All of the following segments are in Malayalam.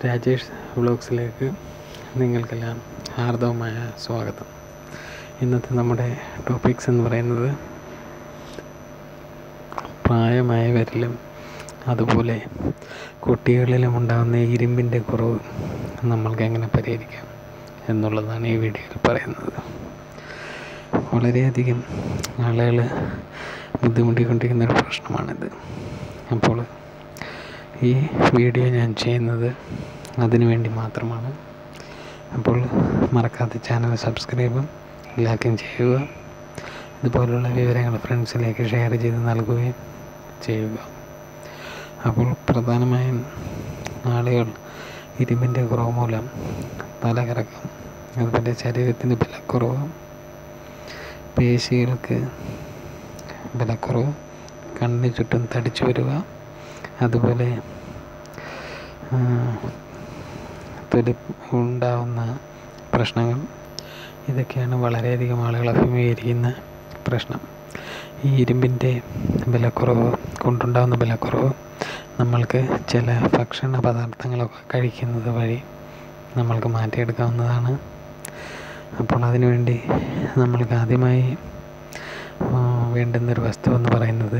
രാജേഷ് വ്ളോഗ്സിലേക്ക് നിങ്ങൾക്കെല്ലാം ഹാർദവമായ സ്വാഗതം ഇന്നത്തെ നമ്മുടെ ടോപ്പിക്സ് എന്ന് പറയുന്നത് പ്രായമായവരിലും അതുപോലെ കുട്ടികളിലും ഉണ്ടാകുന്ന ഇരുമ്പിൻ്റെ കുറവ് നമ്മൾക്ക് എങ്ങനെ പരിഹരിക്കാം എന്നുള്ളതാണ് ഈ വീഡിയോയിൽ പറയുന്നത് വളരെയധികം ആളുകൾ ബുദ്ധിമുട്ടിക്കൊണ്ടിരിക്കുന്ന ഒരു പ്രശ്നമാണിത് അപ്പോൾ ഈ വീഡിയോ ഞാൻ ചെയ്യുന്നത് അതിനു വേണ്ടി മാത്രമാണ് അപ്പോൾ മറക്കാതെ ചാനൽ സബ്സ്ക്രൈബും ലൈക്കും ചെയ്യുക ഇതുപോലുള്ള വിവരങ്ങൾ ഫ്രണ്ട്സിലേക്ക് ഷെയർ ചെയ്ത് നൽകുകയും ചെയ്യുക അപ്പോൾ പ്രധാനമായും ആളുകൾ ഇരുമ്പിൻ്റെ കുറവ് മൂലം തലകറക്കം അതുപോലെ ശരീരത്തിന് ബലക്കുറവ് പേശികൾക്ക് ബലക്കുറവ് കണ്ണിന് ചുറ്റും തടിച്ചു വരിക അതുപോലെ തൊലി ഉണ്ടാവുന്ന പ്രശ്നങ്ങൾ ഇതൊക്കെയാണ് വളരെയധികം ആളുകൾ അഭിമുഖീകരിക്കുന്ന പ്രശ്നം ഈ ഇരുമ്പിൻ്റെ ബലക്കുറവ് കൊണ്ടുണ്ടാകുന്ന ബലക്കുറവ് നമ്മൾക്ക് ചില ഭക്ഷണ പദാർത്ഥങ്ങളൊക്കെ കഴിക്കുന്നത് വഴി നമ്മൾക്ക് മാറ്റിയെടുക്കാവുന്നതാണ് അപ്പോൾ അതിനുവേണ്ടി നമ്മൾക്ക് ആദ്യമായി വേണ്ടുന്നൊരു വസ്തു എന്ന് പറയുന്നത്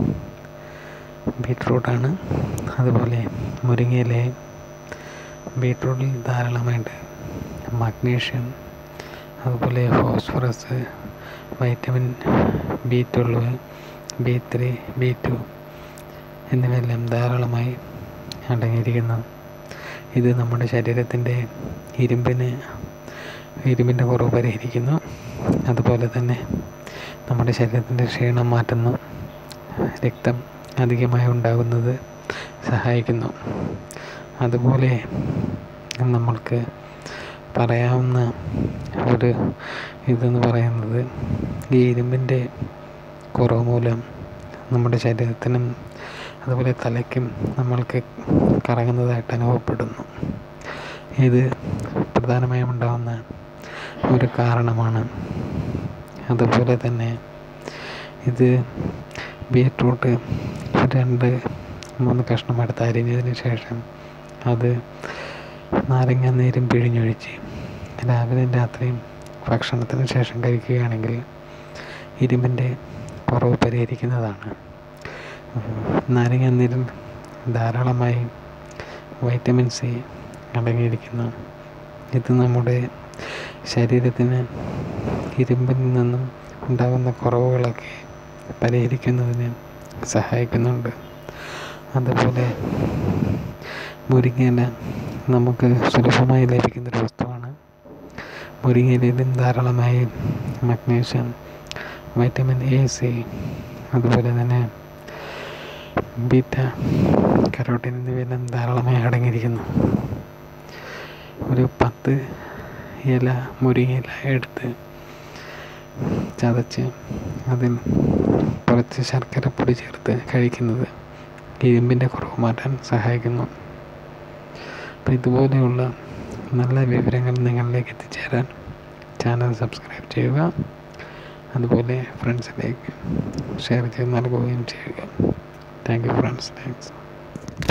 ബീട്രൂട്ടാണ് അതുപോലെ മുരിങ്ങയിലെ ബീട്രൂട്ടിൽ ധാരാളമായിട്ട് മഗ്നീഷ്യം അതുപോലെ phosphorus vitamin B twelve B three B two എന്നിവയെല്ലാം ധാരാളമായി അടങ്ങിയിരിക്കുന്നു ഇത് നമ്മുടെ ശരീരത്തിൻ്റെ ഇരുമ്പിന് ഇരുമ്പിൻ്റെ കുറവ് പരിഹരിക്കുന്നു അതുപോലെ തന്നെ നമ്മുടെ ശരീരത്തിൻ്റെ ക്ഷീണം മാറ്റുന്നു രക്തം അധികമായി ഉണ്ടാകുന്നത് സഹായിക്കുന്നു അതുപോലെ നമ്മൾക്ക് പറയാവുന്ന ഒരു ഇതെന്ന് പറയുന്നത് ഈ ഇരുമ്പിൻ്റെ കുറവ് മൂലം നമ്മുടെ ശരീരത്തിനും അതുപോലെ തലയ്ക്കും നമ്മൾക്ക് കറങ്ങുന്നതായിട്ട് അനുഭവപ്പെടുന്നു ഇത് പ്രധാനമായും ഉണ്ടാകുന്ന ഒരു കാരണമാണ് അതുപോലെ തന്നെ ഇത് ബീട്രൂട്ട് രണ്ട് മൂന്ന് കഷ്ണം എടുത്ത് അരിഞ്ഞതിന് ശേഷം അത് നാരങ്ങ നീരും പിഴിഞ്ഞൊഴിച്ച് രാവിലെയും രാത്രിയും ഭക്ഷണത്തിന് ശേഷം കഴിക്കുകയാണെങ്കിൽ ഇരുമ്പിൻ്റെ കുറവ് പരിഹരിക്കുന്നതാണ് നാരങ്ങ നീരിൽ ധാരാളമായി വൈറ്റമിൻ സി അടങ്ങിയിരിക്കുന്നു ഇത് നമ്മുടെ ശരീരത്തിന് ഇരുമ്പിൽ നിന്നും ഉണ്ടാകുന്ന കുറവുകളൊക്കെ പരിഹരിക്കുന്നതിന് സഹായിക്കുന്നുണ്ട് അതുപോലെ മുരിങ്ങയില നമുക്ക് സുലഭമായി ലഭിക്കുന്നൊരു വസ്തുവാണ് മുരിങ്ങയിലും ധാരാളമായി മഗ്നീഷ്യം വൈറ്റമിൻ എ സി അതുപോലെ തന്നെ ബീറ്റ കരോട്ടിൻ എന്നിവയെല്ലാം ധാരാളമായി അടങ്ങിയിരിക്കുന്നു ഒരു പത്ത് ഇല മുരിങ്ങയില എടുത്ത് ചതച്ച് അതിൽ കുറച്ച് ശർക്കരപ്പൊടി ചേർത്ത് കഴിക്കുന്നത് ഇരുമ്പിൻ്റെ കുറവ് മാറ്റാൻ സഹായിക്കുന്നു അപ്പോൾ ഇതുപോലെയുള്ള നല്ല വിവരങ്ങൾ നിങ്ങളിലേക്ക് എത്തിച്ചേരാൻ ചാനൽ സബ്സ്ക്രൈബ് ചെയ്യുക അതുപോലെ ഫ്രണ്ട്സിലേക്ക് ഷെയർ ചെയ്ത് നൽകുകയും ചെയ്യുക താങ്ക് യു ഫ്രണ്ട്സ് താങ്ക്സ്